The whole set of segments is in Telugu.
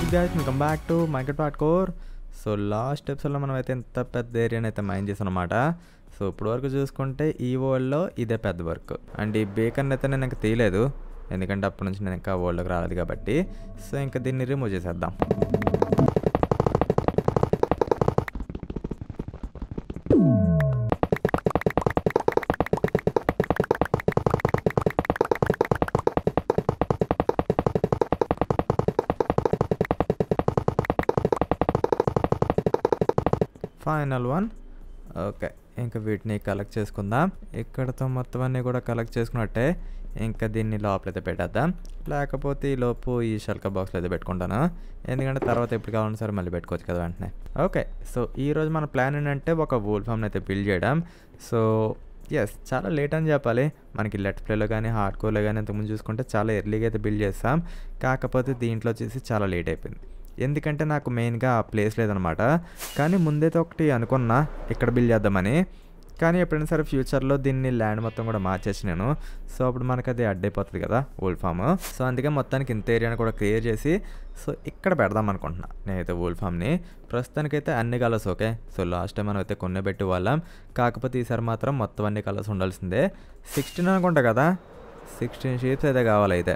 గైస్ వెల్కమ్ బ్యాక్ టు మైకెట్ డాట్ కోర్ సో లాస్ట్ ఎపిసోడ్లో మనం అయితే ఇంత పెద్ద ఏరియాని అయితే మైన్ చేసాం అనమాట సో ఇప్పుడు వరకు చూసుకుంటే ఈ వరల్డ్లో ఇదే పెద్ద వర్క్ అండ్ ఈ బేకన్ అయితే నేను ఇంకా తీయలేదు ఎందుకంటే అప్పటి నుంచి నేను ఇంకా వరల్డ్కి రాలేదు కాబట్టి సో ఇంకా దీన్ని రిమూవ్ చేసేద్దాం ఫైనల్ వన్ ఓకే ఇంకా వీటిని కలెక్ట్ చేసుకుందాం ఇక్కడతో మొత్తం అన్నీ కూడా కలెక్ట్ చేసుకున్నట్టే ఇంకా దీన్ని లోపలైతే పెట్టేద్దాం లేకపోతే ఈ లోపు ఈ షల్క బాక్స్లో అయితే పెట్టుకుంటాను ఎందుకంటే తర్వాత ఎప్పుడు కావాలన్నా సరే మళ్ళీ పెట్టుకోవచ్చు కదా వెంటనే ఓకే సో ఈరోజు మన ప్లాన్ ఏంటంటే ఒక వూల్ ఫామ్ని అయితే బిల్డ్ చేయడం సో ఎస్ చాలా లేట్ అని చెప్పాలి మనకి లెట్ ప్లేలో కానీ హార్డ్ కోర్లో కానీ ఇంతకుముందు చూసుకుంటే చాలా ఎర్లీగా అయితే బిల్డ్ చేస్తాం కాకపోతే దీంట్లో వచ్చేసి చాలా లేట్ అయిపోయింది ఎందుకంటే నాకు మెయిన్గా ఆ ప్లేస్ లేదనమాట కానీ ముందైతే ఒకటి అనుకున్నా ఇక్కడ బిల్డ్ చేద్దామని కానీ ఎప్పుడైనా సరే ఫ్యూచర్లో దీన్ని ల్యాండ్ మొత్తం కూడా మార్చేసి నేను సో అప్పుడు మనకు అది అడ్డైపోతుంది కదా ఓల్డ్ ఫామ్ సో అందుకే మొత్తానికి ఇంత ఏరియాని కూడా క్లియర్ చేసి సో ఇక్కడ పెడదాం అనుకుంటున్నా నేనైతే ఓల్డ్ ఫామ్ని ప్రస్తుతానికైతే అన్ని colours okay so last time మనం అయితే కొన్ని పెట్టి వాళ్ళం కాకపోతే ఈసారి మాత్రం మొత్తం అన్ని కలర్స్ ఉండాల్సిందే సిక్స్టీన్ అనుకుంటా కదా సిక్స్టీన్ షేప్స్ అయితే కావాలైతే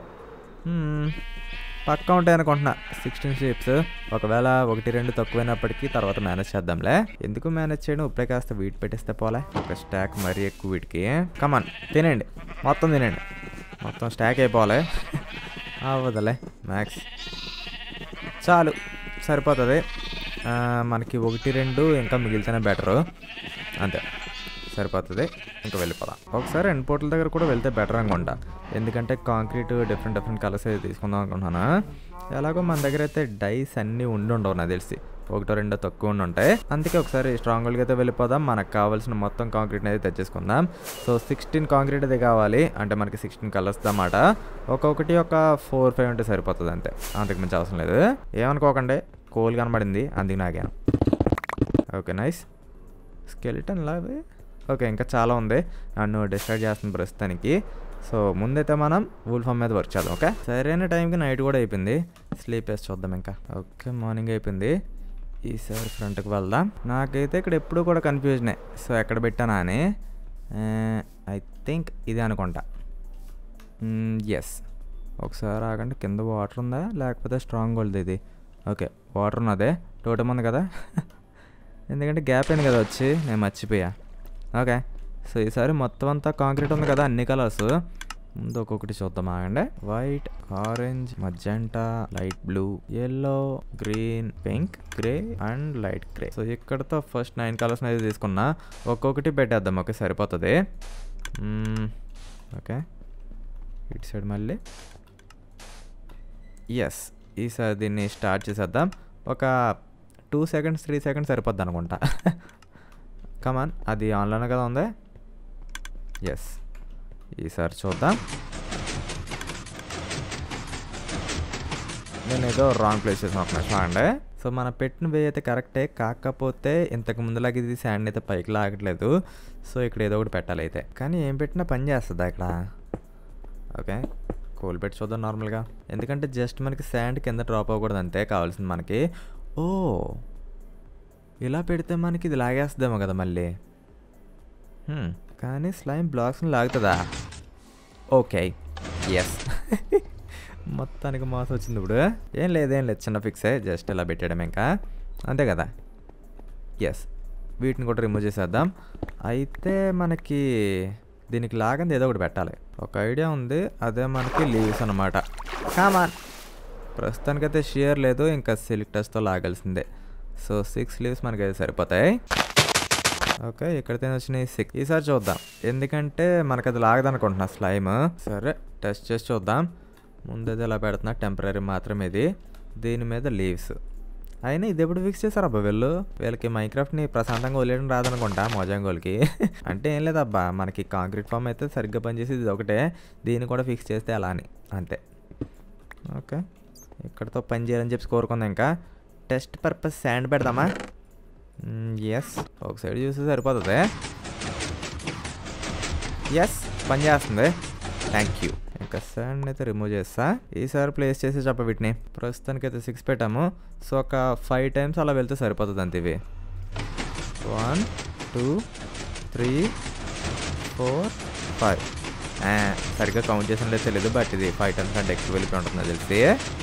పక్కా ఉంటాయి అనుకుంటున్నా సిక్స్టీన్ షేప్స్ ఒకవేళ ఒకటి రెండు తక్కువైనప్పటికీ తర్వాత మేనేజ్ చేద్దాంలే ఎందుకు మేనేజ్ చేయడం ఇప్పుడే కాస్త వీటి పెట్టేస్తే పోలే ఒక స్టాక్ మరీ ఎక్కువ వీటికి కమాన్ తినండి మొత్తం తినండి మొత్తం స్టాక్ అయిపోవాలి అవ్వదులే మ్యాక్స్ చాలు సరిపోతుంది ఆ, మనకి ఒకటి రెండు ఇంకా మిగిలితేనే బెటరు అంతే సరిపోతుంది ఇంకా వెళ్ళిపోదాం ఒకసారి ఎండ్ పోర్టల్ దగ్గర కూడా వెళ్తే బెటర్ అనుకుంటా ఎందుకంటే కాంక్రీట్ డిఫరెంట్ డిఫరెంట్ కలర్స్ అయితే తీసుకుందాం అనుకుంటున్నాను ఎలాగో మన దగ్గర అయితే డైస్ అన్నీ ఉండి ఉండవు నాకు తెలిసి ఒకటో రెండో తక్కువ ఉండి ఉంటాయి అందుకే ఒకసారి స్ట్రాంగ్గా అయితే వెళ్ళిపోదాం మనకు కావాల్సిన మొత్తం కాంక్రీట్ అయితే తెచ్చేసుకుందాం సో సిక్స్టీన్ కాంక్రీట్ అయితే కావాలి అంటే మనకి సిక్స్టీన్ కలర్స్ అన్నమాట ఒక్కొక్కటి ఒక ఫోర్ ఫైవ్ ఉంటే సరిపోతుంది అంతే అంతకు మించి అవసరం లేదు ఏమనుకోకండి కోల్ కనబడింది అందుకు నాగాను ఓకే నైస్ స్కెలిటన్ లావే ఓకే ఇంకా చాలా ఉంది నన్ను డిస్ట్రాక్ట్ చేస్తుంది ప్రస్తుతానికి సో ముందైతే మనం వూల్ ఫామ్ మీద వర్క్ చేద్దాం ఓకే సరైన టైంకి నైట్ కూడా అయిపోయింది స్లీప్ వేసి చూద్దాం ఇంకా ఓకే మార్నింగ్ అయిపోయింది ఈసారి ఫ్రంట్కి వెళ్దాం నాకైతే ఇక్కడ ఎప్పుడు కూడా కన్ఫ్యూజనే సో ఎక్కడ పెట్టానా అని ఐ థింక్ ఇది అనుకుంటా ఎస్ ఒకసారి ఆగండి కింద వాటర్ ఉందా లేకపోతే స్ట్రాంగ్ గోల్డ్ ఇది ఓకే వాటర్ ఉన్నదే టోటం ఉంది కదా ఎందుకంటే గ్యాప్ అయింది కదా వచ్చి నేను మర్చిపోయా ఓకే సో ఈసారి మొత్తం అంతా కాంక్రీట్ ఉంది కదా అన్ని కలర్స్ ముందు ఒక్కొక్కటి చూద్దాం ఆగండి white orange magenta light blue yellow green pink grey and light grey so ఇక్కడతో ఫస్ట్ నైన్ కలర్స్ అయితే తీసుకున్నా ఒక్కొక్కటి పెట్టేద్దాం ఓకే సరిపోతుంది మ్మ్, ఓకే ఇటు సైడ్ మళ్ళీ ఎస్ ఈసారి దీన్ని స్టార్ట్ చేసేద్దాం ఒక టూ సెకండ్స్ త్రీ సెకండ్స్ సరిపోద్ది అనుకుంటా కమాన్ అది ఆన్లైన్ కదా ఉంది ఎస్ ఈసారి చూద్దాం నేను ఏదో రాంగ్ ప్లేస్ చేసిన ఒక నిమిషం అండి సో మన పెట్టిన వే అయితే కరెక్టే కాకపోతే ఇంతకు ముందులాగా ఇది శాండ్ అయితే పైకి లాగట్లేదు సో ఇక్కడ ఏదో ఒకటి పెట్టాలి అయితే కానీ ఏం పెట్టినా పని చేస్తుందా ఇక్కడ ఓకే కూల్ పెట్టి చూద్దాం నార్మల్గా ఎందుకంటే జస్ట్ మనకి శాండ్ కింద డ్రాప్ అవ్వకూడదు అంతే కావాల్సింది మనకి ఓ ఇలా పెడితే మనకి ఇది లాగేస్తుందేమో కదా మళ్ళీ హ్మ్, కానీ స్లైమ్ బ్లాక్స్ని లాగుతుందా ఓకే ఎస్ మొత్తానికి మోసం వచ్చింది ఇప్పుడు ఏం లేదు ఏం లేదు చిన్న ఫిక్సే జస్ట్ ఇలా పెట్టడం ఇంకా అంతే కదా ఎస్ వీటిని కూడా రిమూవ్ చేసేద్దాం అయితే మనకి దీనికి లాగంది ఏదో ఒకటి పెట్టాలి ఒక ఐడియా ఉంది అదే మనకి లీవ్స్ అనమాట కామాన్ ప్రస్తుతానికైతే షియర్ లేదు ఇంకా సిల్క్ టచ్తో లాగాల్సిందే సో సిక్స్ లీవ్స్ మనకి అయితే సరిపోతాయి ఓకే ఇక్కడితే వచ్చినాయి సిక్స్ ఈసారి చూద్దాం ఎందుకంటే మనకు అది లాగదనుకుంటున్నా స్లైమ్ సరే టెస్ట్ చేసి చూద్దాం ముందైతే ఇలా పెడుతున్నా టెంపరీ మాత్రమే ఇది దీని మీద లీవ్స్ అయినా ఇది ఎప్పుడు ఫిక్స్ చేశారు అబ్బా వీళ్ళు వీళ్ళకి మైక్రాఫ్ట్ని ప్రశాంతంగా వదిలేయడం రాదనుకుంటా మోజాంగోల్కి అంటే ఏం లేదబ్బా మనకి కాంక్రీట్ ఫామ్ అయితే సరిగ్గా పనిచేసి ఇది ఒకటే దీన్ని కూడా ఫిక్స్ చేస్తే అలా అని అంతే ఓకే ఇక్కడతో పని చేయాలని చెప్పి కోరుకుందాం ఇంకా టెస్ట్ పర్పస్ శాండ్ పెడదామా ఎస్ ఒక సైడ్ చూస్తే సరిపోతుంది ఎస్ పని చేస్తుంది థ్యాంక్ యూ ఓకే శాండ్ అయితే రిమూవ్ చేస్తా ఈసారి ప్లేస్ చేసి చెప్ప వీటిని ప్రస్తుతానికి అయితే సిక్స్ పెట్టాము సో ఒక ఫైవ్ టైమ్స్ అలా వెళ్తే సరిపోతుంది అంతే ఇవి one two three four five సరిగ్గా కౌంట్ చేసినట్లే తెలియదు బట్ ఇది ఫైవ్ టైమ్స్ కంటే ఎక్కువ వెళ్ళిపోయి ఉంటుంది నాకు తెలిసి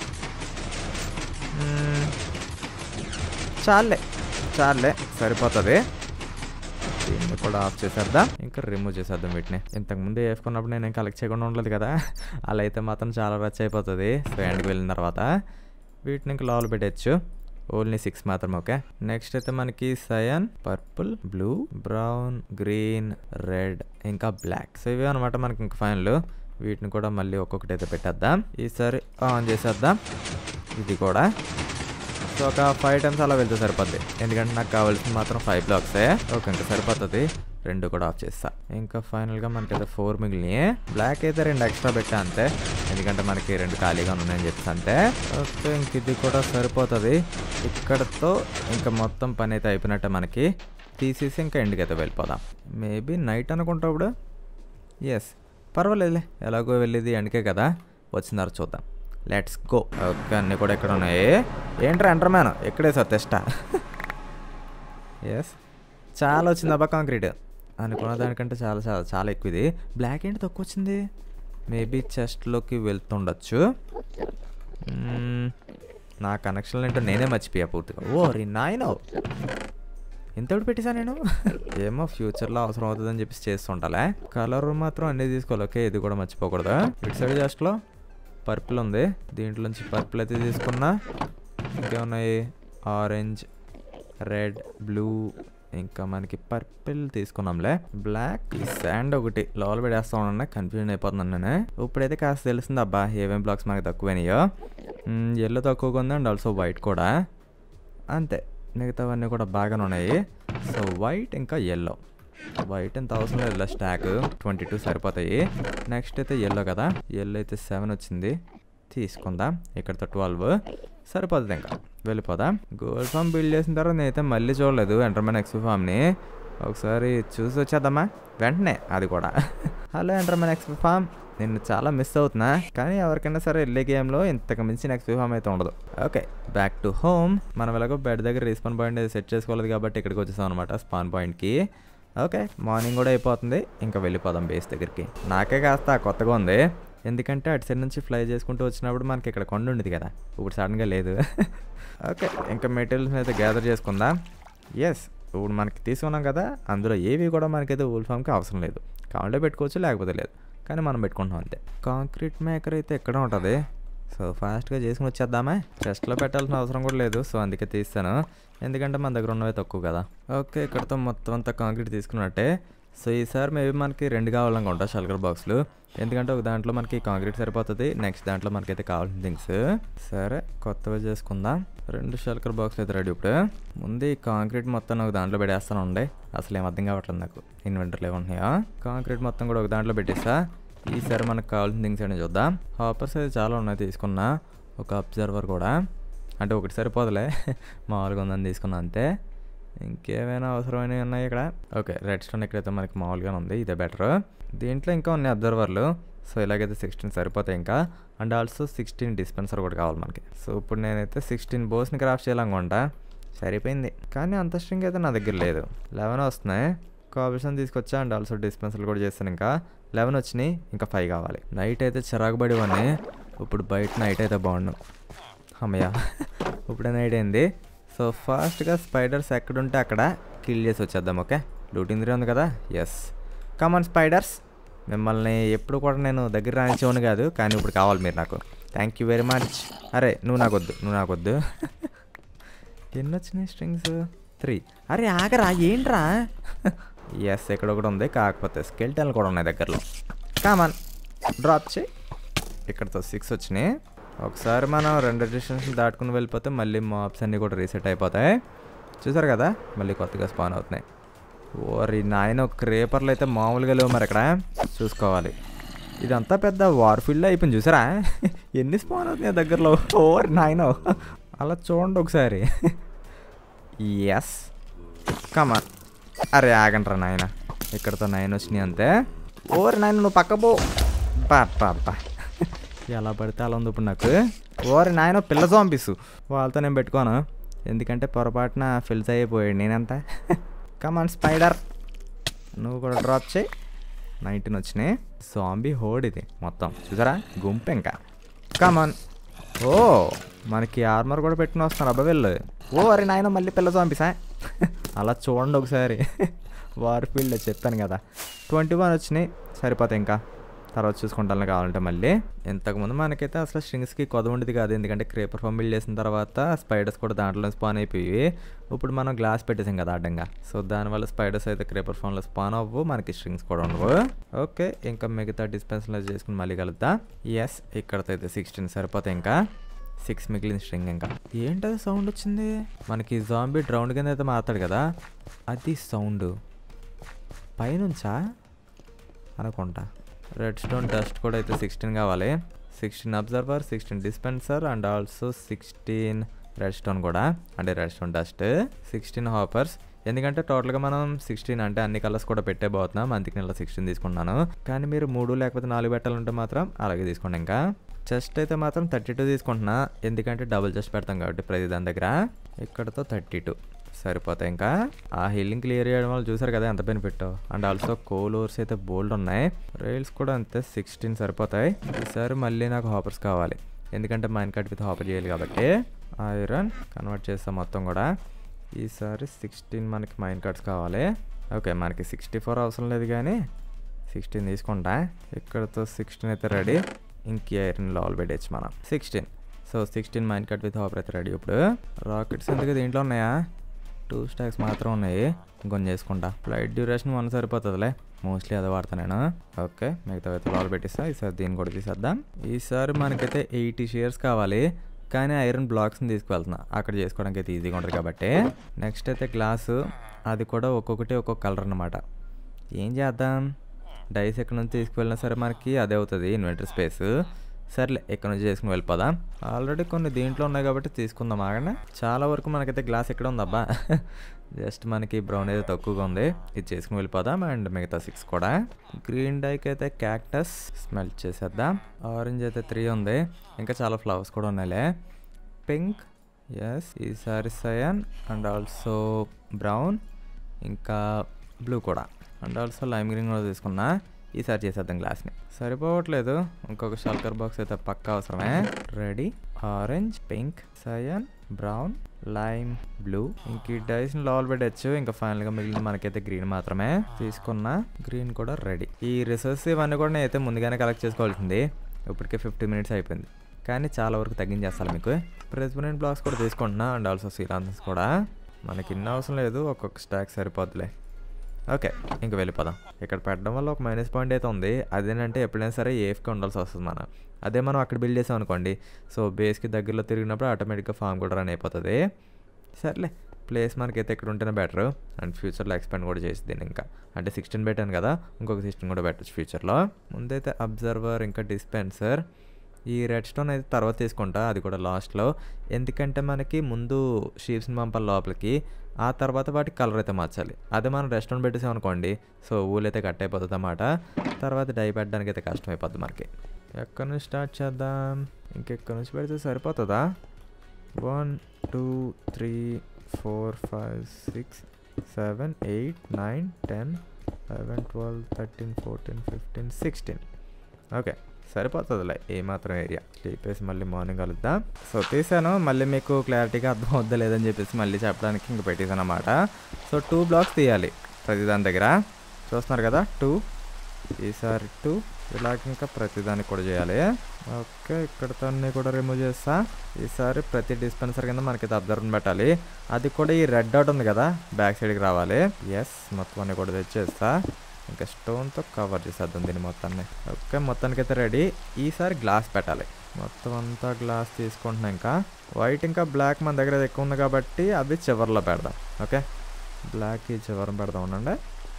మ్మ్. చాలే చాలే సరిపోతుంది దీన్ని కూడా ఆఫ్ చేసేద్దాం ఇంకా రిమూవ్ చేసేద్దాం వీటిని ఇంతకుముందు వేసుకున్నప్పుడు నేను కలెక్ట్ చేయకుండా ఉండలేదు కదా అలా అయితే మాత్రం చాలా రచ్ అయిపోతుంది సో ఎండ్కి వెళ్ళిన తర్వాత వీటిని ఇంకా లోపల పెట్టచ్చు ఓన్లీ సిక్స్ మాత్రం ఓకే నెక్స్ట్ అయితే మనకి cyan purple blue brown green red ఇంకా బ్లాక్ సో ఇవే అనమాట మనకి ఇంకా ఫైనల్ వీటిని కూడా మళ్ళీ ఒక్కొక్కటి అయితే పెట్టేద్దాం ఈసారి ఆన్ చేసేద్దాం ఇది కూడా సో ఒక ఫైవ్ టైమ్స్ అలా వెళ్తే సరిపోద్ది ఎందుకంటే నాకు కావాల్సింది మాత్రం ఫైవ్ బ్లాక్సే ఓకే ఇంకా సరిపోతుంది రెండు కూడా ఆఫ్ చేస్తా ఇంకా ఫైనల్గా మనకి అయితే ఫోర్ మిగిలినాయి బ్లాక్ అయితే రెండు ఎక్స్ట్రా పెట్టా అంతే ఎందుకంటే మనకి రెండు ఖాళీగా ఉన్నాయని చెప్పేసి అంతే ఓకే ఇంక ఇది కూడా సరిపోతుంది ఇక్కడతో ఇంకా మొత్తం పని అయితే అయిపోయినట్టే మనకి తీసేసి ఇంకా ఎండ్కి అయితే వెళ్ళిపోదాం మేబీ నైట్ అనుకుంటా ఇప్పుడు ఎస్ పర్వాలేదులే ఎలాగో వెళ్ళేది ఎండ్కే కదా వచ్చిన తర్వాత చూద్దాం లెట్స్ గో ఓకే అన్నీ కూడా ఎక్కడ ఉన్నాయి ఏంట్రా ఎంటర్ మ్యాన్ ఎక్కడే సార్ టెస్ట్ ఎస్ చాలా వచ్చింది అబ్బా కాంక్రీట్ అనుకున్న దానికంటే చాలా చాలా చాలా ఎక్కువ ఇది బ్లాక్ ఏంటి తక్కువ వచ్చింది మేబీ చెస్ట్లోకి వెళ్తుండొచ్చు మ్మ్, నా కనెక్షన్లు ఏంటో నేనే మర్చిపోయా పూర్తిగా ఓ రీ నాయనో ఎంత పెట్టేసా నేను ఏమో ఫ్యూచర్లో అవసరం అవుతుందని చెప్పేసి చేస్తుంటాలే కలర్ మాత్రం అన్నీ తీసుకోవాలి ఓకే ఇది కూడా మర్చిపోకూడదు ఇటు సైడ్ జస్ట్లో పర్పుల్ ఉంది దీంట్లోంచి పర్పుల్ అయితే తీసుకున్నా ఇంకేమున్నాయి ఆరెంజ్ రెడ్ బ్లూ ఇంకా మనకి పర్పుల్ తీసుకున్నాంలే బ్లాక్ ఈ శాండ్ ఒకటి లోపల పెడేస్తా ఉన్నా కన్ఫ్యూజన్ అయిపోతున్నాను నేను ఇప్పుడైతే కాస్త తెలిసింది అబ్బా ఏమేమి బ్లాక్స్ మనకి తక్కువైనాయో ఎల్లో తక్కువగా ఉంది అండ్ ఆల్సో వైట్ కూడా అంతే మిగతావన్నీ కూడా బాగానే ఉన్నాయి సో వైట్ ఇంకా ఎల్లో వైట్ ఎంత అవసరం లేదు స్టాక్ ట్వంటీ టూ సరిపోతాయి నెక్స్ట్ అయితే ఎల్లో కదా ఎల్లో అయితే సెవెన్ వచ్చింది తీసుకుందాం ఇక్కడతో ట్వెల్వ్ సరిపోతుంది ఇంకా వెళ్ళిపోదాం గోల్డ్ ఫామ్ బిల్డ్ చేసిన తర్వాత నేనైతే మళ్ళీ చూడలేదు ఎంటర్మెన్ ఎక్స్ ఫామ్ని ఒకసారి చూసి వచ్చేద్దామా వెంటనే అది కూడా హలో ఎంటర్మెన్ ఎక్స్ ఫామ్ నేను చాలా మిస్ అవుతున్నా కానీ ఎవరికైనా సరే వెళ్ళే గేమ్లో ఇంతకు మించి నెక్స్ట్ ఫామ్ అయితే ఉండదు ఓకే బ్యాక్ టు హోమ్ మనం ఎలాగో బెడ్ దగ్గర రీస్పాన్ పాయింట్ సెట్ చేసుకోలేదు కాబట్టి ఇక్కడికి వచ్చేసాం అనమాట స్పాన్ పాయింట్కి ఓకే మార్నింగ్ కూడా అయిపోతుంది ఇంకా వెళ్ళిపోదాం బేస్ దగ్గరికి నాకే కాస్త కొత్తగా ఉంది ఎందుకంటే అటు సైడ్ నుంచి ఫ్లై చేసుకుంటూ వచ్చినప్పుడు మనకి ఇక్కడ కొండ ఉండేది కదా ఇప్పుడు సడన్గా లేదు ఓకే ఇంకా మెటీరియల్స్ అయితే గ్యాదర్ చేసుకుందాం ఎస్ ఇప్పుడు మనకి తీసుకున్నాం కదా అందులో ఏవి కూడా మనకైతే ఊల్ ఫామ్కి అవసరం లేదు కావాలంటే పెట్టుకోవచ్చు లేకపోతే లేదు కానీ మనం పెట్టుకుంటాం అంతే కాంక్రీట్ మేకర్ అయితే ఎక్కడ ఉంటుంది సో ఫాస్ట్గా చేసుకుని వచ్చేద్దామా చెస్ట్లో పెట్టాల్సిన అవసరం కూడా లేదు సో అందుకే తీస్తాను ఎందుకంటే మన దగ్గర ఉన్నవి తక్కువ కదా ఓకే ఇక్కడతో మొత్తం అంతా కాంక్రీట్ తీసుకున్నట్టే సో ఈసారి మేబీ మనకి రెండు కావాలనుకుంటా షల్కర్ బాక్స్లు ఎందుకంటే ఒక దాంట్లో మనకి కాంక్రీట్ సరిపోతుంది నెక్స్ట్ దాంట్లో మనకైతే కావాల్సిన థింగ్స్ సరే కొత్తవి చేసుకుందాం రెండు షల్కర్ బాక్స్లు అయితే రెడీ ఇప్పుడు ముందు ఈ కాంక్రీట్ మొత్తం ఒక దాంట్లో పెట్టేస్తాను ఉండే అసలు ఏం అర్థం కావట్లేదు నాకు ఇన్వెంటర్లు ఏమున్నాయా కాంక్రీట్ మొత్తం కూడా ఒక దాంట్లో పెట్టేస్తా ఈసారి మనకు కావాల్సిన థింగ్స్ ఏంటో చూద్దాం హాపర్స్ అయితే చాలా ఉన్నాయి తీసుకున్నా ఒక అబ్జర్వర్ కూడా అంటే ఒకటి సరిపోదులే మామూలుగా ఉందని తీసుకున్నా అంతే ఇంకేమైనా అవసరమైనవి ఉన్నాయి ఇక్కడ ఓకే రెడ్ స్టోన్ ఇక్కడైతే మనకి మామూలుగానే ఉంది ఇదే బెటర్ దీంట్లో ఇంకా ఉన్నాయి అబ్జర్వర్లు సో ఇలాగైతే సిక్స్టీన్ సరిపోతాయి ఇంకా అండ్ ఆల్సో సిక్స్టీన్ డిస్పెన్సర్ కూడా కావాలి మనకి సో ఇప్పుడు నేనైతే సిక్స్టీన్ బోస్ని క్రాఫ్ట్ చేయాలనుకుంటా సరిపోయింది కానీ అంత స్ట్రింగ్ అయితే నా దగ్గర లేదు లెవెన్ వస్తున్నాయి కాంబినేషన్ తీసుకొచ్చా అండ్ ఆల్సో డిస్పెన్సర్లు కూడా చేస్తాను ఇంకా లెవెన్ వచ్చినాయి ఇంకా ఫైవ్ కావాలి నైట్ అయితే చిరాకు పడేవాడిని ఇప్పుడు బయట నైట్ అయితే బాగుండు అమ్మయ్య ఇప్పుడే నైట్ అయింది సో ఫాస్ట్గా స్పైడర్స్ ఎక్కడుంటే అక్కడ కిల్ చేసి వచ్చేద్దాం ఓకే లూటింగ్ త్రీ ఉంది కదా ఎస్ కమాన్ స్పైడర్స్ మిమ్మల్ని ఎప్పుడు కూడా నేను దగ్గర రానిచ్చేవాను కాదు కానీ ఇప్పుడు కావాలి మీరు నాకు థ్యాంక్ యూ వెరీ మచ్ అరే నువ్వు నాకొద్దు నువ్వు నాకొద్దు ఎన్ని వచ్చినాయి స్ట్రింగ్స్ త్రీ అరే ఆగరా ఏంట్రా ఎస్ ఇక్కడ ఒకటి ఉంది కాకపోతే స్కెల్టన్లు కూడా ఉన్నాయి దగ్గరలో కామన్ డ్రాప్ చేయి ఇక్కడతో సిక్స్ వచ్చినాయి ఒకసారి మనం రెండు డిస్టెన్స్ దాటుకుని వెళ్ళిపోతే మళ్ళీ మాప్స్ అన్నీ కూడా రీసెట్ అయిపోతాయి చూసారు కదా మళ్ళీ కొత్తగా స్పాన్ అవుతున్నాయి ఓరి నాయన క్రేపర్లు అయితే మామూలుగా లేవు మరి ఇక్కడ చూసుకోవాలి ఇదంతా పెద్ద వార్ ఫీల్డ్ అయిపోయింది చూసారా ఎన్ని స్పాన్ అవుతున్నాయి దగ్గరలో ఓరి నాయన అలా చూడండి ఒకసారి ఎస్ కమాన్ అరే ఆగండ్రా నాయన ఇక్కడతో నైన్ వచ్చినాయి అంతే ఓరి నాయన నువ్వు పక్క పో బా బా బా ఎలా పడితే అలా ఉంది ఇప్పుడు నాకు ఓరి నాయన పిల్ల జోంపిస్ వాళ్ళతో నేను పెట్టుకోను ఎందుకంటే పొరపాటున ఫిల్స్ అయిపోయాడు నేనంతా కమాన్ స్పైడర్ నువ్వు కూడా డ్రాప్ చేయి నైన్టీన్ వచ్చినాయి సాంబీ హోడ్ ఇది మొత్తం చూసారా గుంపు ఇంకా కమాన్ ఓ మనకి ఆర్మర్ కూడా పెట్టుకుని వస్తున్నారు అబ్బా వెళ్ళు ఓ అరే నాయన మళ్ళీ పిల్ల చంపిసా అలా చూడండి ఒకసారి వార్ ఫీల్డ్ చెప్పాను కదా ట్వంటీ వన్ వచ్చినాయి సరిపోతాయి ఇంకా తర్వాత చూసుకుంటాను కావాలంటే మళ్ళీ ఇంతకుముందు మనకైతే అసలు స్ట్రింగ్స్కి కొద ఉండేది కాదు ఎందుకంటే క్రేపర్ ఫామ్ బిల్డ్ చేసిన తర్వాత స్పైడర్స్ కూడా దాంట్లో స్పాన్ అయిపోయి ఇప్పుడు మనం గ్లాస్ పెట్టేసాం కదా అడ్డంగా సో దానివల్ల స్పైడర్స్ అయితే క్రేపర్ ఫామ్లో స్పాన్ అవ్వు మనకి స్ట్రింగ్స్ కూడా ఉండవు ఓకే ఇంకా మిగతా డిస్పెన్స్లో చేసుకుని మళ్ళీ కలుద్దాం ఎస్ ఇక్కడతో అయితే సిక్స్టీన్ సరిపోతాయి ఇంకా సిక్స్ మిగిలిన స్ట్రింగ్ ఇంకా ఏంటది సౌండ్ వచ్చింది మనకి జాంబీ డ్రౌండ్ కింద అయితే మాట్లాడు కదా అది సౌండ్ పైనుంచా అనుకుంటా రెడ్ స్టోన్ డస్ట్ కూడా అయితే సిక్స్టీన్ కావాలి sixteen observer sixteen dispenser and also sixteen red stone కూడా అంటే red stone dust sixteen hoppers ఎందుకంటే టోటల్గా మనం సిక్స్టీన్ అంటే అన్ని కలర్స్ కూడా పెట్టే పోతున్నాం అందుకని ఇలా సిక్స్టీన్ తీసుకున్నాను కానీ మీరు మూడు లేకపోతే నాలుగు పెట్టాలంటే మాత్రం అలాగే తీసుకోండి ఇంకా చెస్ట్ అయితే మాత్రం థర్టీ టూ తీసుకుంటున్నా ఎందుకంటే డబుల్ చెస్ట్ పెడతాం కాబట్టి ప్రతి దాని దగ్గర ఇక్కడతో థర్టీ టూ సరిపోతాయి ఇంకా ఆ హీలింగ్ క్లియర్ చేయడం వల్ల చూసారు కదా ఎంత బెనిఫిట్ అండ్ ఆల్సో కోలోర్స్ అయితే బోల్డ్ ఉన్నాయి రైల్స్ కూడా అంతే సిక్స్టీన్ సరిపోతాయి ఈసారి మళ్ళీ నాకు హాపర్స్ కావాలి ఎందుకంటే మైన్ కట్ విత్ హాపర్ చేయాలి కాబట్టి ఐరన్ కన్వర్ట్ చేస్తాం మొత్తం కూడా ఈసారి సిక్స్టీన్ మనకి మైన్ కట్స్ కావాలి ఓకే మనకి సిక్స్టీ ఫోర్ అవసరం లేదు కానీ సిక్స్టీన్ తీసుకుంటా ఇక్కడతో సిక్స్టీన్ అయితే రెడీ ఇంక ఐరన్ లాల్ పెట్టచ్చు మనం sixteen so sixteen minecart with hopper అయితే రెడీ ఇప్పుడు రాకెట్స్ ఎందుకు దీంట్లో ఉన్నాయా టూ స్టాక్స్ మాత్రం ఉన్నాయి ఇంకొన్ని చేసుకుంటా ఫ్లైట్ డ్యూరేషన్ వన్ సరిపోతుందిలే మోస్ట్లీ అదే వాడతా నేను ఓకే మిగతా అయితే లాల్ పెట్టిస్తా ఈసారి దీన్ని కూడా తీసేద్దాం ఈసారి మనకైతే ఎయిటీ షేర్స్ కావాలి కానీ ఐరన్ బ్లాక్స్ని తీసుకువెళ్తున్నా అక్కడ చేసుకోవడానికి అయితే ఈజీగా ఉంటుంది కాబట్టి నెక్స్ట్ అయితే గ్లాసు అది కూడా ఒక్కొక్కటి ఒక్కొక్క కలర్ అనమాట ఏం చేద్దాం డైస్ ఎక్కడి నుంచి తీసుకువెళ్ళినా సరే మనకి అదే అవుతుంది ఇన్వెంటర్ స్పేస్ సర్లే ఎక్కడి నుంచి చేసుకుని వెళ్ళిపోదాం ఆల్రెడీ కొన్ని దీంట్లో ఉన్నాయి కాబట్టి తీసుకుందాం ఆగండి చాలా వరకు మనకైతే గ్లాస్ ఎక్కడ ఉందబ్బా జస్ట్ మనకి బ్రౌన్ అయితే తక్కువగా ఉంది ఇది చేసుకుని వెళ్ళిపోదాం అండ్ మిగతా సిక్స్ కూడా గ్రీన్ డైకి అయితే క్యాక్టస్ స్మెల్ చేసేద్దాం ఆరెంజ్ అయితే త్రీ ఉంది ఇంకా చాలా ఫ్లవర్స్ కూడా ఉన్నాయిలే పింక్ ఎస్ ఈసారి సయన్ అండ్ ఆల్సో బ్రౌన్ ఇంకా బ్లూ కూడా అండ్ ఆల్సో లైమ్ గ్రీన్ కూడా తీసుకున్నా ఈసారి చేసేద్దాం గ్లాస్ని సరిపోవట్లేదు ఇంకొక షల్కర్ బాక్స్ అయితే పక్కా అవసరమే ready orange pink cyan brown lime blue ఇంక ఈ డైస్ని లోపల పెట్టచ్చు ఇంకా ఫైనల్గా మిగిలిన మనకైతే గ్రీన్ మాత్రమే తీసుకున్నా గ్రీన్ కూడా రెడీ ఈ రిసోర్స్ ఇవన్నీ కూడా నేనైతే ముందుగానే కలెక్ట్ చేసుకోవాల్సింది ఇప్పటికే ఫిఫ్టీ మినిట్స్ అయిపోయింది కానీ చాలా వరకు తగ్గించేస్తాను మీకు ప్రెసిడెంట్ బ్లాక్స్ కూడా తీసుకుంటున్నా అండ్ ఆల్సో సీరాన్స్ కూడా మనకి ఇన్ని అవసరం లేదు ఒక్కొక్క స్టాక్ సరిపోద్దులే ఓకే ఇంక వెళ్ళిపోదాం ఇక్కడ పెట్టడం వల్ల ఒక మైనస్ పాయింట్ అయితే ఉంది అదేంటంటే ఎప్పుడైనా సరే ఏఫ్కి ఉండాల్సి వస్తుంది మనం అదే మనం అక్కడ బిల్డ్ చేసాం అనుకోండి సో బేస్కి దగ్గరలో తిరిగినప్పుడు ఆటోమేటిక్గా ఫామ్ కూడా రన్ అయిపోతుంది సర్లే ప్లేస్ మనకైతే ఇక్కడ ఉంటేనే బెటర్ అండ్ ఫ్యూచర్లో ఎక్స్పాండ్ కూడా చేసి దీన్ని ఇంకా అంటే సిక్స్టీన్ పెట్టాను కదా ఇంకొక సిక్స్టీన్ కూడా పెట్టచ్చు ఫ్యూచర్లో ముందైతే అబ్జర్వర్ ఇంకా డిస్పెన్సర్ ఈ రెడ్ స్టోన్ అయితే తర్వాత తీసుకుంటా అది కూడా లాస్ట్లో ఎందుకంటే మనకి ముందు షీప్స్ని పంపాలి లోపలికి ఆ తర్వాత వాటి కలర్ అయితే మార్చాలి అదే మనం రెస్టారెంట్ పెట్టేసాం అనుకోండి సో ఊళ్ళైతే కట్ అయిపోతుంది అన్నమాట తర్వాత డై పెట్టడానికి అయితే కష్టం అయిపోద్ది మనకి ఎక్కడి నుంచి స్టార్ట్ చేద్దాం ఇంకెక్కడి నుంచి పెడితే సరిపోతుందా one two three four five six seven eight nine ten eleven twelve thirteen fourteen fifteen sixteen okay సరిపోతుందిలే ఏమాత్రం ఏరియా చెప్పేసి మళ్ళీ మార్నింగ్ కలుద్దాం సో తీసాను మళ్ళీ మీకు క్లారిటీగా అర్థం అవుద్దా లేదని చెప్పేసి మళ్ళీ చెప్పడానికి ఇంక పెట్టేసాను అనమాట సో టూ బ్లాక్స్ తీయాలి ప్రతి దాని దగ్గర చూస్తున్నారు కదా టూ ఈసారి టూ ఇలాగ ఇంకా ప్రతిదానికి కూడా చేయాలి ఓకే ఇక్కడ అన్నీ కూడా రిమూవ్ చేస్తా ఈసారి ప్రతి డిస్పెన్సర్ కింద మనకి అబ్జర్వ్ పెట్టాలి అది కూడా ఈ రెడ్ డాట్ ఉంది కదా బ్యాక్ సైడ్కి రావాలి ఎస్ మొత్తం అన్ని కూడా తెచ్చేస్తా ఇంకా స్టోన్తో కవర్ చేసేద్దాం దీన్ని మొత్తాన్ని ఓకే మొత్తానికి అయితే రెడీ ఈసారి గ్లాస్ పెట్టాలి మొత్తం అంతా గ్లాస్ తీసుకుంటున్నాం ఇంకా వైట్ ఇంకా బ్లాక్ మన దగ్గర ఎక్కువ ఉంది కాబట్టి అవి చివర్లో పెడదాం ఓకే బ్లాక్ ఈ చివరం పెడదాం ఉండండి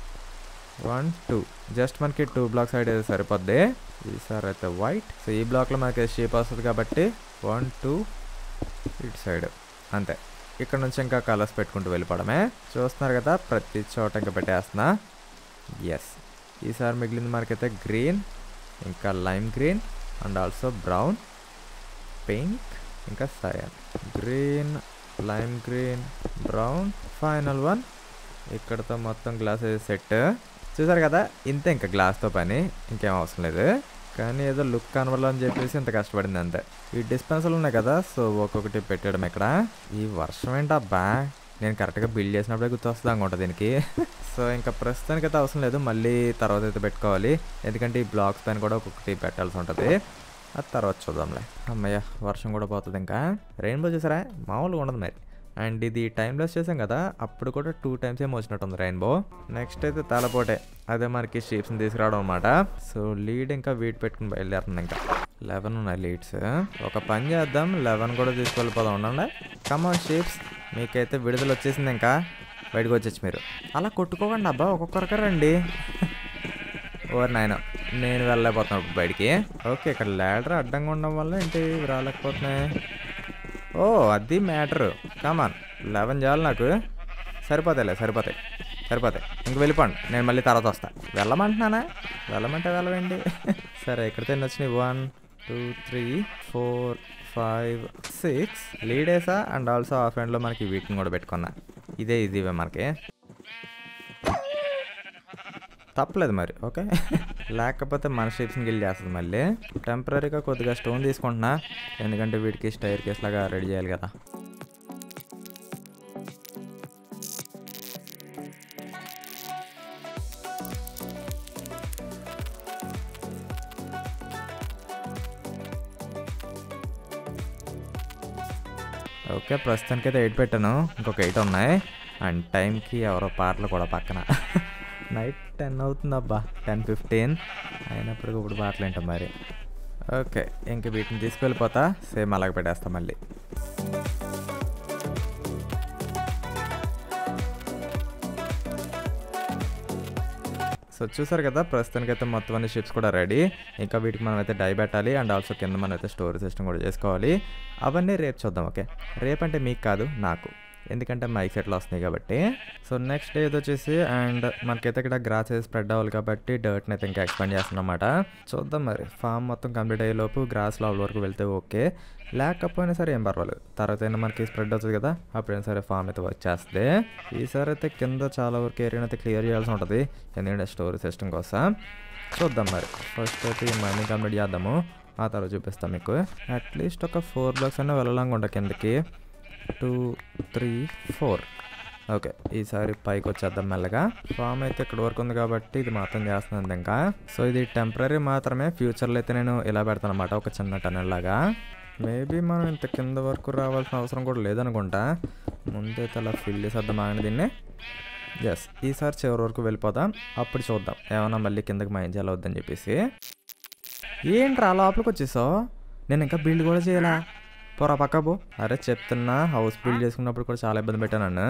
వన్ టూ జస్ట్ మనకి టూ బ్లాక్ సైడ్ అయితే సరిపోద్ది ఈసారి అయితే వైట్ సో ఈ బ్లాక్లో మనకి షేప్ వస్తుంది కాబట్టి వన్ టూ ఇటు సైడ్ అంతే ఇక్కడ నుంచి ఇంకా కలర్స్ పెట్టుకుంటూ వెళ్ళిపోవడమే చూస్తున్నారు కదా ప్రతి చోట ఇంకా పెట్టేస్తున్నా ఎస్ ఈసారి మిగిలింది మనకైతే గ్రీన్ ఇంకా lime green and also brown pink ఇంకా cyan green lime green brown final one ఇక్కడతో మొత్తం గ్లాస్ సెట్ చూసారు కదా ఇంతే ఇంకా గ్లాస్తో పని ఇంకేం అవసరం లేదు కానీ ఏదో లుక్ కనవాలని చెప్పేసి ఇంత కష్టపడింది అంతే ఈ డిస్పెన్సర్లు ఉన్నాయి కదా సో ఒక్కొక్కటి పెట్టడం ఇక్కడ ఈ వర్షం ఏంటబ్బా నేను కరెక్ట్గా బిల్డ్ చేసినప్పుడే గుర్తొస్తుంది అనుకుంటా దీనికి సో ఇంకా ప్రస్తుతానికి అయితే అవసరం లేదు మళ్ళీ తర్వాత అయితే పెట్టుకోవాలి ఎందుకంటే ఈ బ్లాక్స్ పైన కూడా ఒక్కొక్కటి పెట్టాల్సి ఉంటుంది అది తర్వాత చూద్దాంలే అమ్మయ్య వర్షం కూడా పోతుంది ఇంకా రెయిన్బో చూసారా మామూలుగా ఉండదు మరి అండ్ ఇది టైంలెస్ చేసాం కదా అప్పుడు కూడా టూ టైమ్స్ ఏమో వచ్చినట్టుంది రెయిన్బో నెక్స్ట్ అయితే తలపోటే అదే మనకి షీప్స్ని తీసుకురావడం అనమాట సో లీడ్ ఇంకా వీట్ పెట్టుకుని బయలుదేరుతుంది ఇంకా లెవెన్ ఉన్నాయి లీడ్స్ ఒక పని చేద్దాం లెవెన్ కూడా తీసుకెళ్ళిపోదాం ఉండండి కమాన్ షీప్స్ మీకైతే విడుదల వచ్చేసింది ఇంకా బయటకు వచ్చేసి మీరు అలా కొట్టుకోకండి అబ్బా ఒక్కొక్కరికి రండి ఓర్ నాయన నేను వెళ్ళలేకపోతున్నాను ఇప్పుడు బయటికి ఓకే ఇక్కడ ల్యాడర్ అడ్డంగా ఉండడం వల్ల ఏంటి ఇవి రాలేకపోతున్నాయి ఓ అది మ్యాటర్ కామాన్ లెవెన్ చాలు నాకు సరిపోతాయిలే సరిపోతాయి సరిపోతాయి ఇంక వెళ్ళిపోండి నేను మళ్ళీ తర్వాత వస్తా వెళ్ళమంటున్నానా వెళ్ళమంటే వెళ్ళవండి సరే ఇక్కడ తిని వచ్చినాయి one two three four five six లీడేసా అండ్ ఆల్సో ఆ ఫ్రెండ్లో మనకి వీటిని కూడా పెట్టుకున్నా ఇదే ఇదివే మనకి తప్పలేదు మరి ఓకే లేకపోతే మన షేప్స్ని గిల్ చేస్తుంది మళ్ళీ టెంపరీగా కొద్దిగా స్టోన్ తీసుకుంటున్నా ఎందుకంటే వీటికి స్టైర్ కేస్ లాగా రెడీ చేయాలి కదా ఓకే ప్రస్తుతానికి అయితే ఎయిట్ పెట్టాను ఇంకొక ఎయిట్ ఉన్నాయి అండ్ టైంకి ఎవరో పాటలు కూడా పక్కన నైట్ టెన్ అవుతుంది అబ్బా టెన్ ఫిఫ్టీన్ అయినప్పటికీ ఇప్పుడు పాటలు ఏంటో మరి ఓకే ఇంక వీటిని తీసుకెళ్ళిపోతా సేమ్ అలాగ పెట్టేస్తా మళ్ళీ సో చూసారు కదా ప్రస్తుతానికి అయితే మొత్తం అన్ని షిప్స్ కూడా రెడీ ఇంకా వీటికి మనం అయితే డై పెట్టాలి అండ్ ఆల్సో కింద మనం అయితే స్టోరేజ్ సిస్టమ్ కూడా చేసుకోవాలి అవన్నీ రేపు చూద్దాం ఓకే రేపు అంటే మీకు కాదు నాకు ఎందుకంటే మైక్ సెట్లు వస్తున్నాయి కాబట్టి సో నెక్స్ట్ డే ఇది వచ్చేసి అండ్ మనకైతే ఇక్కడ గ్రాస్ స్ప్రెడ్ అవ్వాలి కాబట్టి డర్ట్ని అయితే ఇంకా ఎక్స్పాండ్ చేస్తున్నాం అనమాట చూద్దాం మరి ఫామ్ మొత్తం కంప్లీట్ అయ్యే లోపు గ్రాస్ లెవెల్ వరకు వెళ్తే ఓకే లేకపోయినా సరే ఏం పర్వాలేదు తర్వాత అయినా మనకి స్ప్రెడ్ అవుతుంది కదా అప్పుడైనా సరే ఫామ్ అయితే వచ్చేస్తే ఈసారి అయితే కింద చాలా వరకు ఏరియా అయితే క్లియర్ చేయాల్సి ఉంటుంది ఎందుకంటే స్టోరేజ్ సిస్టమ్ కోసం చూద్దాం మరి ఫస్ట్ అయితే ఈ మైనింగ్ కంప్లీట్ చేద్దాము ఆ తర్వాత చూపిస్తాం మీకు అట్లీస్ట్ ఒక ఫోర్ బ్లాక్స్ అయినా వెళ్ళలాగా ఉంటాయి కిందకి టూ త్రీ ఫోర్ ఓకే ఈసారి పైకి వచ్చేద్దాం మెల్లగా ఫామ్ అయితే ఇక్కడ వరకు ఉంది కాబట్టి ఇది మాత్రం చేస్తున్నాను ఇంకా సో ఇది టెంపరీ మాత్రమే ఫ్యూచర్లో అయితే నేను ఇలా పెడతాను అనమాట ఒక చిన్న టనల్ లాగా మేబీ మనం ఇంత కింద వరకు రావాల్సిన అవసరం కూడా లేదనుకుంటా ముందైతే అలా ఫిల్ చేసేద్దాం ఆగండి దీన్ని ఎస్ ఈసారి చివరి వరకు వెళ్ళిపోదాం అప్పుడు చూద్దాం ఏమన్నా మళ్ళీ కిందకి మైండ్ చేయాలి వద్దని చెప్పేసి ఏంట్రా లోపలికి వచ్చేసావు నేను ఇంకా బిల్డ్ కూడా చేయాలా పోరా పక్క పో అరే చెప్తున్నా హౌస్ బిల్డ్ చేసుకున్నప్పుడు కూడా చాలా ఇబ్బంది పెట్టాను నన్ను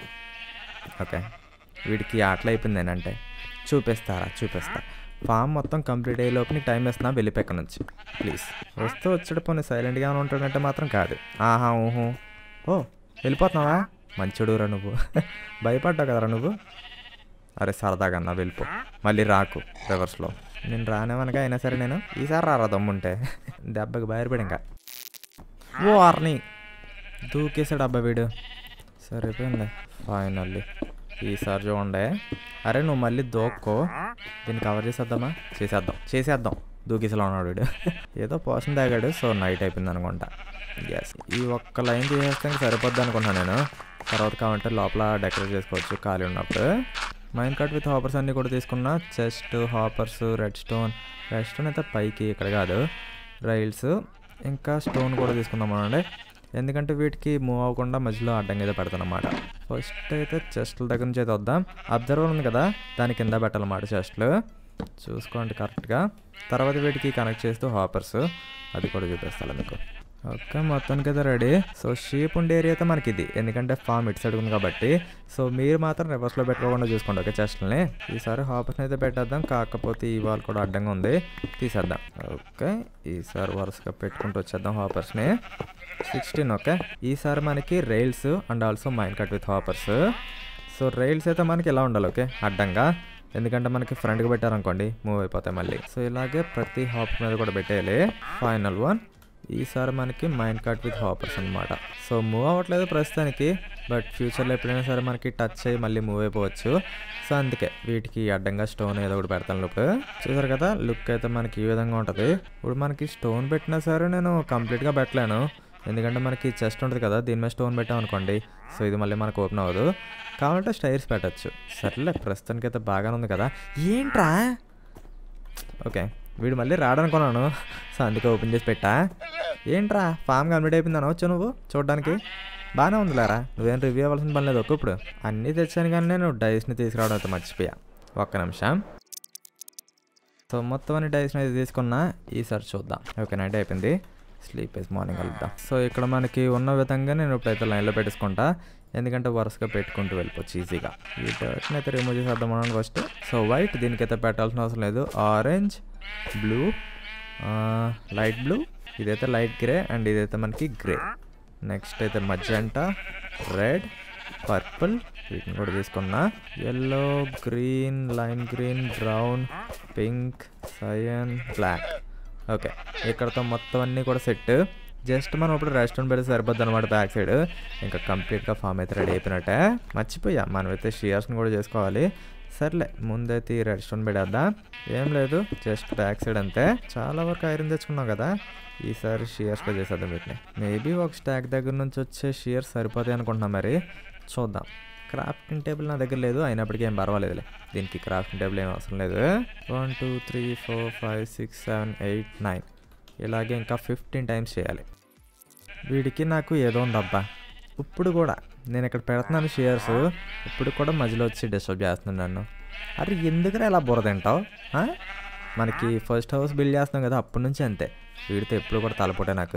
ఓకే వీడికి ఆటలు అయిపోయింది నేనంటే చూపిస్తారా చూపిస్తా ఫామ్ మొత్తం కంప్లీట్ అయ్యే లోపు నీకు టైం వేస్తున్నా వెళ్ళిపోయి ఇక్కడ నుంచి ప్లీజ్ వస్తూ వచ్చాడు పోనీ సైలెంట్గా ఉంటాడంటే మాత్రం కాదు ఆహా ఊహు ఓ వెళ్ళిపోతున్నావా మంచుడురా నువ్వు భయపడ్డావు కదరా నువ్వు అరే సరదాగా అన్న వెళ్ళిపో మళ్ళీ రాకు రివర్స్లో నేను రానేవనగా అయినా సరే నేను ఈసారి రారా దమ్ముంటే దెబ్బకి బయలుపడి ఇంకా ఓ ఆర్ని దూకేసాడు అబ్బా వీడు సరిపోయింది ఫైనల్లీ ఈసారి చూడండి అరే నువ్వు మళ్ళీ దూక్కో దీన్ని కవర్ చేసేద్దామా చేసేద్దాం చేసేద్దాం దూకేసేలా ఉన్నాడు వీడు ఏదో పోషన్ తాగాడు సో నైట్ అయిపోయింది అనుకుంటా ఎస్ ఈ ఒక్క లైన్ చేసేస్తే ఇంక సరిపోద్ది అనుకుంటున్నాను నేను తర్వాత కావాలంటే లోపల డెకరేట్ చేసుకోవచ్చు ఖాళీ ఉన్నప్పుడు మైన్ కట్ విత్ హాపర్స్ అన్నీ కూడా తీసుకున్నా chest hoppers red stone red stone అయితే పైకి ఇక్కడ కాదు రైల్స్ ఇంకా స్టోన్ కూడా తీసుకుందాం అనండి ఎందుకంటే వీటికి మూవ్ అవ్వకుండా మధ్యలో అడ్డంగా అయితే పెడతానమాట ఫస్ట్ అయితే చెస్ట్ల దగ్గర నుంచి అయితే వద్దాం అబ్జర్వర్ ఉంది కదా దాని కింద పెట్టాలన్నమాట చెస్ట్లు చూసుకోండి కరెక్ట్గా తర్వాత వీటికి కనెక్ట్ చేస్తూ హాపర్స్ అది కూడా చూపిస్తాను మీకు ఓకే మొత్తానికి అయితే రెడీ సో షీప్ ఉండే ఏరియా అయితే మనకి ఇది ఎందుకంటే ఫామ్ ఇటు సైడ్ ఉంది కాబట్టి సో మీరు మాత్రం రివర్స్లో పెట్టుకోకుండా చూసుకోండి ఓకే చెస్ట్ని ఈసారి హాపర్స్ని అయితే పెట్టేద్దాం కాకపోతే ఈ వాల్ కూడా అడ్డంగా ఉంది తీసేద్దాం ఓకే ఈసారి వరుసగా పెట్టుకుంటూ వచ్చేద్దాం హాపర్స్ని సిక్స్టీన్ ఓకే ఈసారి మనకి rails and also minecart with hoppers so rails అయితే మనకి ఇలా ఉండాలి ఓకే అడ్డంగా ఎందుకంటే మనకి ఫ్రంట్కి పెట్టారనుకోండి మూవ్ అయిపోతాయి మళ్ళీ సో ఇలాగే ప్రతి హాప్ మీద కూడా పెట్టేయాలి ఫైనల్ వన్ ఈసారి మనకి మైండ్ కట్ విత్ హాపర్స్ అనమాట సో మూవ్ అవ్వట్లేదు ప్రస్తుతానికి బట్ ఫ్యూచర్లో ఎప్పుడైనా సరే మనకి టచ్ అయ్యి మళ్ళీ మూవ్ అయిపోవచ్చు సో అందుకే వీటికి అడ్డంగా స్టోన్ ఏదో ఒకటి పెడతాను లుక్ చూసారు కదా లుక్ అయితే మనకి ఈ విధంగా ఉంటుంది ఇప్పుడు మనకి స్టోన్ పెట్టినా సరే నేను కంప్లీట్గా పెట్టలేను ఎందుకంటే మనకి చెస్ట్ ఉంటుంది కదా దీని మీద స్టోన్ పెట్టాం అనుకోండి సో ఇది మళ్ళీ మనకు ఓపెన్ అవ్వదు కావాలంటే స్టైర్స్ పెట్టచ్చు సర్లే ప్రస్తుతానికి అయితే బాగానే ఉంది కదా ఏంట్రా ఓకే వీడు మళ్ళీ రాడనుకున్నాను సో అందుకే ఓపెన్ చేసి పెట్టా ఏంట్రా ఫామ్ కంప్లీట్ అయిపోయింది అనవచ్చు నువ్వు చూడడానికి బాగానే ఉంది లేరా నువ్వేం రివ్యూ అవ్వాల్సిన పని లేదు ఒక్క ఇప్పుడు అన్నీ తెచ్చాను కానీ నేను డైస్ని తీసుకురావడం అయితే మర్చిపోయా ఒక్క నిమిషం సో మొత్తం అన్ని డైస్ని అయితే తీసుకున్నా ఈసారి చూద్దాం ఓకే నైట్ అయిపోయింది స్లీప్ వేసి మార్నింగ్ కలుద్దాం సో ఇక్కడ మనకి ఉన్న విధంగా నేను ఇప్పుడైతే లైన్లో పెట్టేసుకుంటా ఎందుకంటే వరుసగా పెట్టుకుంటూ వెళ్ళిపోవచ్చు ఈజీగా ఈ డర్ట్ని అయితే రిమూవ్ చేసేద్దాం మనం ఫస్ట్ సో వైట్ దీనికైతే పెట్టాల్సిన అవసరం లేదు ఆరెంజ్ బ్లూ లైట్ బ్లూ ఇదైతే లైట్ గ్రే అండ్ ఇదైతే మనకి గ్రే నెక్స్ట్ అయితే మజంటా రెడ్ పర్పుల్ వీటిని కూడా తీసుకున్నా yellow green lime green brown pink cyan black okay ఇక్కడతో మొత్తం అన్నీ కూడా సెట్ జస్ట్ మనం ఇప్పుడు రెస్టారెంట్ పెడితే సరిపోద్ది అనమాట బ్యాక్ సైడ్ ఇంకా కంప్లీట్గా ఫామ్ అయితే రెడీ అయిపోయినట్టే మర్చిపోయా మనమైతే షియర్స్ని కూడా చేసుకోవాలి సర్లే ముందైతే ఈ రెడ్ స్టోన్ పెడేద్దాం ఏం లేదు జస్ట్ బ్యాక్ సైడ్ అంతే చాలా వరకు ఐరన్ తెచ్చుకున్నాం కదా ఈసారి షియర్స్లో చేసేద్దాం వీటిని మేబీ ఒక స్టాక్ దగ్గర నుంచి వచ్చే షియర్స్ సరిపోతాయి అనుకుంటున్నాం మరి చూద్దాం క్రాఫ్టింగ్ టేబుల్ నా దగ్గర లేదు అయినప్పటికీ ఏం పర్వాలేదులే దీనికి క్రాఫ్టింగ్ టేబుల్ ఏం అవసరం లేదు one two three four five six seven eight nine ఇలాగే ఇంకా ఫిఫ్టీన్ టైమ్స్ చేయాలి వీడికి నాకు ఏదో ఉందబ్బా ఇప్పుడు కూడా నేను ఇక్కడ పెడుతున్నాను షేర్స్ ఇప్పుడు కూడా మధ్యలో వచ్చి డిస్టర్బ్ చేస్తున్నాను నన్ను అరే ఎందుకురా ఇలా బుర్ర తింటావు ఆ? మనకి ఫస్ట్ హౌస్ బిల్డ్ చేస్తున్నాం కదా అప్పటి నుంచి అంతే వీడితో ఎప్పుడు కూడా తలపోటే నాకు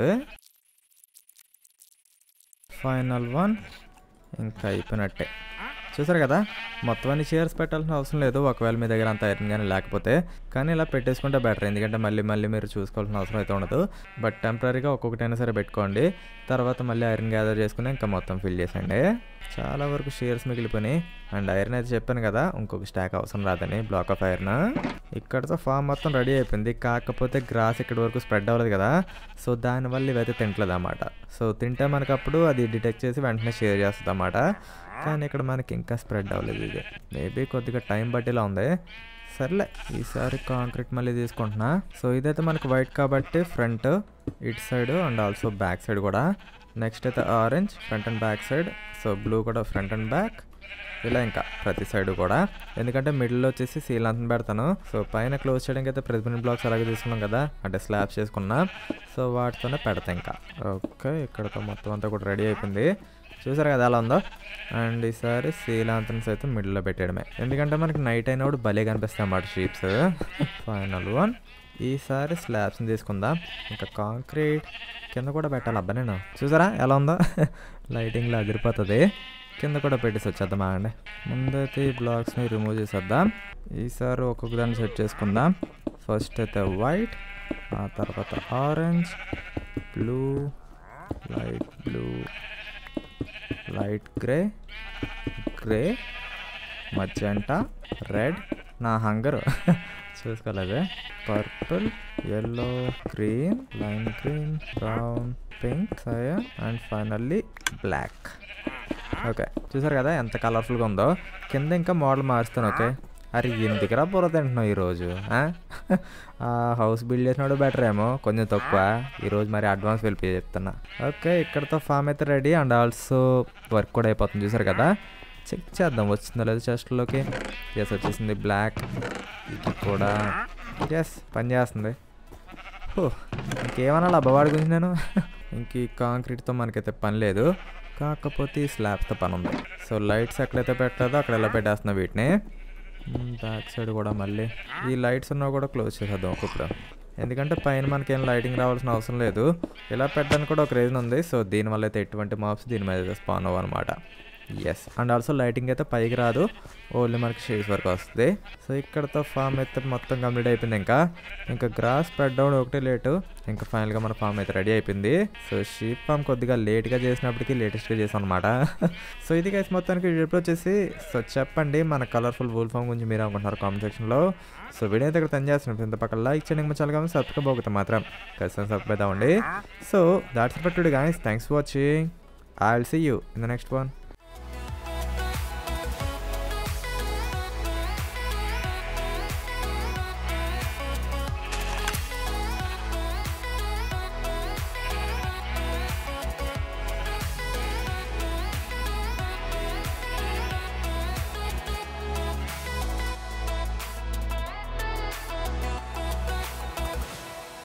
ఫైనల్ వన్ ఇంకా అయిపోయినట్టే చూసారు కదా మొత్తం అన్ని చైర్స్ పెట్టాల్సిన అవసరం లేదు ఒకవేళ మీ దగ్గర అంత ఐరన్ కానీ లేకపోతే కానీ ఇలా పెట్టేసుకుంటే బెటర్ ఎందుకంటే మళ్ళీ మళ్ళీ మీరు చూసుకోవాల్సిన అవసరం అయితే ఉండదు బట్ టెంపరీగా ఒక్కొక్కటైనా సరే పెట్టుకోండి తర్వాత మళ్ళీ ఐరన్ గ్యాదర్ చేసుకుని ఇంకా మొత్తం ఫిల్ చేసండి చాలా వరకు షేర్స్ మిగిలిపోయినాయి అండ్ ఐరన్ అయితే చెప్పాను కదా ఇంకొక స్టాక్ అవసరం రాదని బ్లాక్ ఆఫ్ ఐరన్ ఇక్కడతో ఫామ్ మొత్తం రెడీ అయిపోయింది కాకపోతే గ్రాస్ ఇక్కడ వరకు స్ప్రెడ్ అవ్వలేదు కదా సో దానివల్ల ఇవైతే తింటలేదు అన్నమాట సో తింటే మనకు అప్పుడు అది డిటెక్ట్ చేసి వెంటనే షేర్ చేస్తుంది అన్నమాట కానీ ఇక్కడ మనకి ఇంకా స్ప్రెడ్ అవ్వలేదు ఇది మేబీ కొద్దిగా టైం బట్టిలా ఉంది సర్లే ఈసారి కాంక్రీట్ మళ్ళీ తీసుకుంటున్నా సో ఇదైతే మనకు వైట్ కాబట్టి ఫ్రంట్ ఇటు side and also back side కూడా నెక్స్ట్ అయితే orange front and back side so blue కూడా ఫ్రంట్ అండ్ బ్యాక్ ఇలా ఇంకా ప్రతి సైడ్ కూడా ఎందుకంటే మిడిల్లో వచ్చేసి సీల్ అంతా పెడతాను సో పైన క్లోజ్ చేయడానికి అయితే ప్రెసిడెంట్ బ్లాక్స్ అలాగే తీసుకున్నాం కదా అంటే స్లాబ్స్ చేసుకున్నా సో వాటితోనే పెడతా ఇంకా ఓకే ఇక్కడతో మొత్తం అంతా కూడా రెడీ అయిపోయింది చూసారు కదా ఎలా ఉందో అండ్ ఈసారి సీలాంతన్స్ అయితే మిడిల్లో పెట్టేయడమే ఎందుకంటే మనకి నైట్ అయినప్పుడు భలే కనిపిస్తాయి అన్నమాట షీప్స్ ఫైనల్ వన్ ఈసారి స్లాబ్స్ని తీసుకుందాం ఇంకా కాంక్రీట్ కింద కూడా పెట్టాలి అబ్బా నేను చూసారా ఎలా ఉందో లైటింగ్లో అదిరిపోతుంది కింద కూడా పెట్టేసి వచ్చేద్దాం ఆగండి ముందైతే ఈ బ్లాక్స్ని రిమూవ్ చేసేద్దాం ఈసారి ఒక్కొక్క దాన్ని సెట్ చేసుకుందాం ఫస్ట్ అయితే వైట్ ఆ తర్వాత orange blue light blue light grey grey magenta red నా హంగర్ చూసుకోలేదు purple yellow green lime green brown pink cyan and finally black okay చూసారు కదా ఎంత కలర్ఫుల్గా ఉందో కింద ఇంకా మోడల్ మారుస్తాను ఓకే అరే ఎందుకురా బుర్ర తింటున్నావు ఈరోజు ఆ? ఆ హౌస్ బిల్డ్ చేసినాడు బెటర్ ఏమో కొంచెం తక్కువ ఈరోజు మరి అడ్వాన్స్ వెళ్ళిపోయి చెప్తున్నా ఓకే ఇక్కడతో ఫామ్ అయితే రెడీ అండ్ ఆల్సో వర్క్ కూడా అయిపోతుంది చూసారు కదా చెక్ చేద్దాం వచ్చిందో లేదో చెస్ట్లోకి ఎస్ వచ్చేసింది బ్లాక్ ఇది కూడా ఎస్ పని చేస్తుంది ఓ ఇంకేమన్నా అబ్బవాడి గురించి నేను ఇంక ఈ కాంక్రీట్తో మనకైతే పని లేదు కాకపోతే ఈ స్లాబ్స్తో పని ఉంది సో లైట్స్ ఎక్కడైతే పెట్టలేదో అక్కడ ఎలా పెట్టేస్తున్నా వీటిని బ్యాక్ సైడ్ కూడా మళ్ళీ ఈ లైట్స్ ఉన్నా కూడా క్లోజ్ చేసేద్దాం ఒక్కొక్కడు ఎందుకంటే పైన మనకేం లైటింగ్ రావాల్సిన అవసరం లేదు ఇలా పెట్టడానికి కూడా ఒక రీజన్ ఉంది సో దీనివల్ల అయితే ఎటువంటి మాప్స్ దీని మీద స్పాన్ అవ్వనమాట ఎస్ అండ్ ఆల్సో లైటింగ్ అయితే పైకి రాదు ఓన్లీ మనకి షేడ్స్ వరకు వస్తుంది సో ఇక్కడతో ఫామ్ అయితే మొత్తం కంప్లీట్ అయిపోయింది ఇంకా ఇంకా గ్రాస్ స్ప్రెడ్ డౌన్ ఒకటే లేటు ఇంకా ఫైనల్గా మన ఫామ్ అయితే రెడీ అయిపోయింది సో షీప్ ఫామ్ కొద్దిగా లేట్గా చేసినప్పటికీ లేటెస్ట్గా చేసాం అనమాట సో ఇది గైస్ మొత్తానికి రేపు వచ్చేసి సో చెప్పండి మన కలర్ఫుల్ వూల్ ఫామ్ గురించి మీరు అనుకుంటున్నారు కామెంట్ సెక్షన్లో సో వీడియో అయితే ఇక్కడ తను చేస్తున్నాం ఇంత పక్కన లైక్ చేయండి చాలా కానీ సబ్స్క్రైబ్ అవుతుంది మాత్రం ఖచ్చితంగా సబ్స్క్రైబ్ అవ్వండి so that's for today guys thanks for watching I will see you in the next one